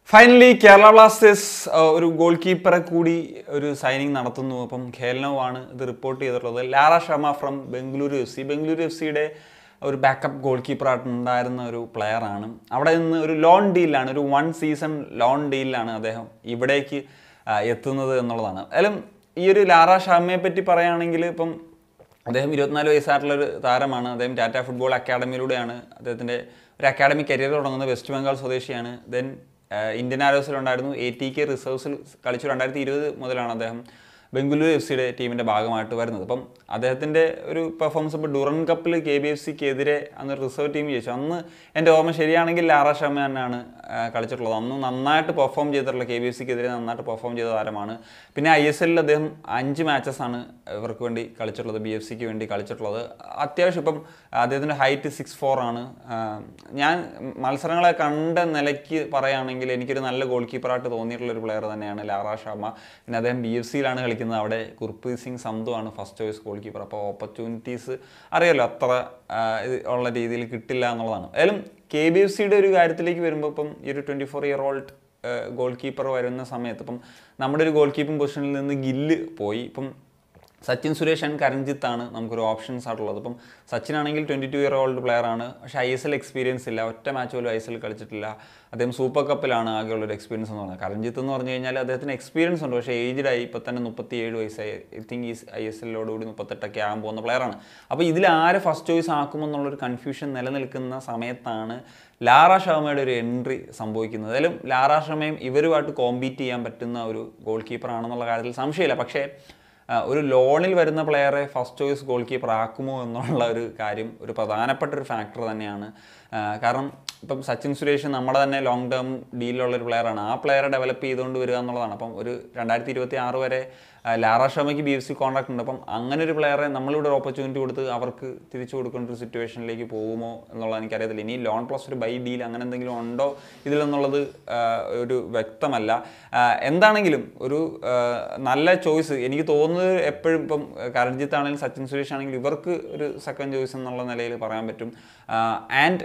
finally Kerala Blasters അഹ്, ഒരു goal കീപ്പറെ കൂടി ഒരു സൈനിങ് നടത്തുന്നു അപ്പം ഖേൽനോ ആണ് ഇത് റിപ്പോർട്ട് ചെയ്തിട്ടുള്ളത് Lara Sharma from Bengaluru F C Bengaluru F സിയുടെ ഒരു ബാക്കപ്പ് ഗോൾ കീപ്പറായിട്ട് ഉണ്ടായിരുന്ന ഒരു player ആണ് അവിടെ നിന്ന് ഒരു ലോൺ ഡീലാണ് ഒരു വൺ സീസൺ ലോൺ ഡീലിലാണ് അദ്ദേഹം ഇവിടേക്ക് ആ, എത്തുന്നത് എന്നുള്ളതാണ് എന്തായാലും ഈ ഒരു ലാറ ഷാമയെ പറ്റി പറയുകയാണെങ്കിൽ ഇപ്പം അദ്ദേഹം ഇരുപത്തിനാല് വയസ്സായിട്ടുള്ള ഒരു താരമാണ് അദ്ദേഹം ടാറ്റ ഫുട്ബോൾ അക്കാഡമിയിലൂടെയാണ് അദ്ദേഹത്തിൻ്റെ ഒരു അക്കാഡമിക് കരിയർ തുടങ്ങുന്നത് വെസ്റ്റ് ബംഗാൾ സ്വദേശിയാണ് ദെൻ ഇന്ത്യൻ ആരോസിലുണ്ടായിരുന്നു എ ടി കെ റിസർവ്സിൽ കളിച്ചു രണ്ടായിരത്തി ഇരുപത് മുതലാണ് അദ്ദേഹം ബംഗളൂരു എഫ് സിയുടെ ടീമിൻ്റെ ഭാഗമായിട്ട് വരുന്നത് അപ്പം അദ്ദേഹത്തിൻ്റെ ഒരു പെർഫോമൻസ് ഇപ്പോൾ ഡുറൻ കപ്പിൽ കെ ബി എഫ് സിക്കെതിരെ അന്ന് റിസർവ് ടീം ജയിച്ചു അന്ന് എൻ്റെ ഓർമ്മ ശരിയാണെങ്കിൽ ലാറ ശർമ്മ തന്നെയാണ് ആ, കളിച്ചിട്ടുള്ളത് അന്ന് നന്നായിട്ട് പെർഫോം ചെയ്തിട്ടുള്ള കെ ബി എഫ് സിക്കെതിരെ നന്നായിട്ട് പെർഫോം ചെയ്ത താരമാണ് പിന്നെ ഐ എസ് എല്ലിൽ അദ്ദേഹം അഞ്ച് മാച്ചസ് ആണ് ഇവർക്ക് വേണ്ടി കളിച്ചിട്ടുള്ളത് ബി എഫ് സിക്ക് വേണ്ടി കളിച്ചിട്ടുള്ളത് അത്യാവശ്യം ഇപ്പം അദ്ദേഹത്തിൻ്റെ ഹൈറ്റ് സിക്സ് ഫോർ ആണ് ആ, ഞാൻ മത്സരങ്ങളെ കണ്ട നിലയ്ക്ക് പറയുകയാണെങ്കിൽ എനിക്കൊരു നല്ല ഗോൾ കീപ്പറായിട്ട് തോന്നിയിട്ടുള്ള ഒരു പ്ലെയർ തന്നെയാണ് ലാറ ശർമ്മ പിന്നെ അദ്ദേഹം ബി എഫ് സിയിലാണ് കളിക്കുന്നത് അവിടെ ഗുർപ്രീത് സിംഗ് സന്ധു ആണ് ഫസ്റ്റ് ചോയ്സ് ഗോൾ കീപ്പർ അപ്പോൾ ഓപ്പർച്യൂണിറ്റീസ് അറിയാലോ അത്ര ആ, ഇത് ഉള്ള രീതിയിൽ കിട്ടില്ല എന്നുള്ളതാണ് ഏതായാലും കെ ബി എഫ് സിയുടെ ഒരു കാര്യത്തിലേക്ക് വരുമ്പോൾ ഇപ്പം ഈ ഒരു twenty four year old goalkeeper വരുന്ന സമയത്ത് ഇപ്പം നമ്മുടെ ഒരു ഗോൾ കീപ്പിംഗ് പൊസിഷനിൽ നിന്ന് ഗില്ല് പോയി ഇപ്പം സച്ചിൻ സുരേഷ് ആൻഡ് കരഞ്ജിത്ത് ആണ് നമുക്കൊരു ഓപ്ഷൻസ് ആയിട്ടുള്ളത് ഇപ്പം സച്ചിൻ ആണെങ്കിൽ twenty two year old player ആണ് പക്ഷേ ഐ എസ് എൽ എക്സ്പീരിയൻസ് ഇല്ല ഒറ്റ മാച്ച് പോലും ഐ എസ് എൽ കളിച്ചിട്ടില്ല അദ്ദേഹം സൂപ്പർ കപ്പിലാണ് ആകെയുള്ളൊരു എക്സ്പീരിയൻസ് എന്ന് പറഞ്ഞത് കരഞ്ജിത്ത് എന്ന് പറഞ്ഞു കഴിഞ്ഞാൽ അദ്ദേഹത്തിന് എക്സ്പീരിയൻസ് ഉണ്ട് പക്ഷേ ഏജ്ഡ് ആയി ഇപ്പം തന്നെ മുപ്പത്തി ഏഴ് വയസ്സായി ഐ തിങ്ക് ഈ ഐ എസ് എല്ലിലോടുകൂടി മുപ്പത്തെട്ടൊക്കെ ആകാൻ പോകുന്ന പ്ലെയറാണ് അപ്പോൾ ഇതിൽ ആര് ഫസ്റ്റ് ചോയ്സ് ആക്കുമെന്നുള്ളൊരു കൺഫ്യൂഷൻ നിലനിൽക്കുന്ന സമയത്താണ് ലാറ ഷർമയുടെ ഒരു എൻട്രി സംഭവിക്കുന്നത് അതിലും ലാറ ഷർമയും ഇവരുമായിട്ട് കോമ്പീറ്റ് ചെയ്യാൻ പറ്റുന്ന ഒരു ഗോൾ കീപ്പർ ആണെന്നുള്ള കാര്യത്തിൽ സംശയമില്ല പക്ഷേ ആ, ഒരു ലോണിൽ വരുന്ന പ്ലെയറെ ഫസ്റ്റ് ചോയ്സ് ഗോൾ കീപ്പർ ആക്കുമോ എന്നുള്ള ഒരു കാര്യം ഒരു പ്രധാനപ്പെട്ട ഒരു ഫാക്ടർ തന്നെയാണ് ആ, കാരണം ഇപ്പം സച്ചിൻ സുരേഷ് നമ്മുടെ തന്നെ ലോങ് ടേം ഡീലുള്ള ഒരു പ്ലെയറാണ് ആ പ്ലെയറെ ഡെവലപ്പ് ചെയ്തുകൊണ്ട് വരിക എന്നുള്ളതാണ് അപ്പം ഒരു രണ്ടായിരത്തി ഇരുപത്തി ആറ് വരെ ആ, ലാറ ഷർമയ്ക്ക് ബി എഫ് സി കോൺട്രാക്ട് ഉണ്ട് അപ്പം അങ്ങനെ ഒരു പ്ലെയറെ നമ്മളിവിടെ ഒരു ഓപ്പർച്യൂണിറ്റി കൊടുത്ത് അവർക്ക് തിരിച്ചു കൊടുക്കേണ്ട ഒരു സിറ്റുവേഷനിലേക്ക് പോകുമോ എന്നുള്ളത് എനിക്കറിയത്തില്ല ഇനി ലോൺ പ്ലസ് ഒരു ബൈ ഡീൽ അങ്ങനെ എന്തെങ്കിലും ഉണ്ടോ ഇതിലെന്നുള്ളത് ആ, ഒരു വ്യക്തമല്ല ആ, എന്താണെങ്കിലും ഒരു ആ, നല്ല ചോയ്സ് എനിക്ക് തോന്നുന്നത് എപ്പോഴും ഇപ്പം കരൺജിത്ത് ആണെങ്കിലും സച്ചിൻ സുരേഷ് ആണെങ്കിലും ഇവർക്ക് ഒരു സെക്കൻഡ് ചോയ്സ് എന്നുള്ള നിലയിൽ പറയാൻ പറ്റും ആൻഡ്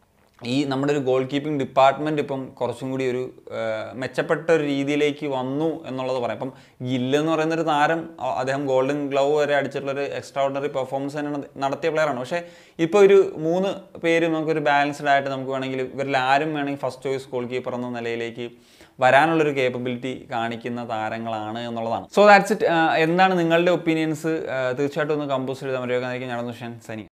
ഈ നമ്മുടെ ഒരു ഗോൾ കീപ്പിംഗ് ഡിപ്പാർട്ട്മെന്റ് ഇപ്പം കുറച്ചും കൂടി ഒരു ആ, മെച്ചപ്പെട്ട ഒരു രീതിയിലേക്ക് വന്നു എന്നുള്ളത് പറയാം ഇപ്പം ഗില്ല് എന്ന് പറയുന്ന ഒരു താരം അ- അദ്ദേഹം ഗോൾഡൻ ഗ്ലൗ വരെ അടിച്ചിട്ടുള്ള ഒരു എക്സ്ട്രാ ഓർഡിനറി പെർഫോമൻസ് തന്നെ നട- നടത്തിയ പ്ലെയറാണ് പക്ഷേ ഇപ്പോൾ ഒരു മൂന്ന് പേര് നമുക്കൊരു ബാലൻസ്ഡ് ആയിട്ട് നമുക്ക് വേണമെങ്കിൽ ഇവരിൽ ആരും വേണമെങ്കിൽ ഫസ്റ്റ് ചോയ്സ് ഗോൾ കീപ്പർ എന്ന നിലയിലേക്ക് വരാനുള്ളൊരു കേപ്പബിലിറ്റി കാണിക്കുന്ന താരങ്ങളാണ് എന്നുള്ളതാണ് സോ ദാറ്റ്സ് ഇറ്റ് എന്താണ് നിങ്ങളുടെ ഒപ്പീനിയൻസ് തീർച്ചയായിട്ടും ഒന്ന് കമ്പോസ് ചെയ്താൽ മതി ഞാൻ നടന്നു സനി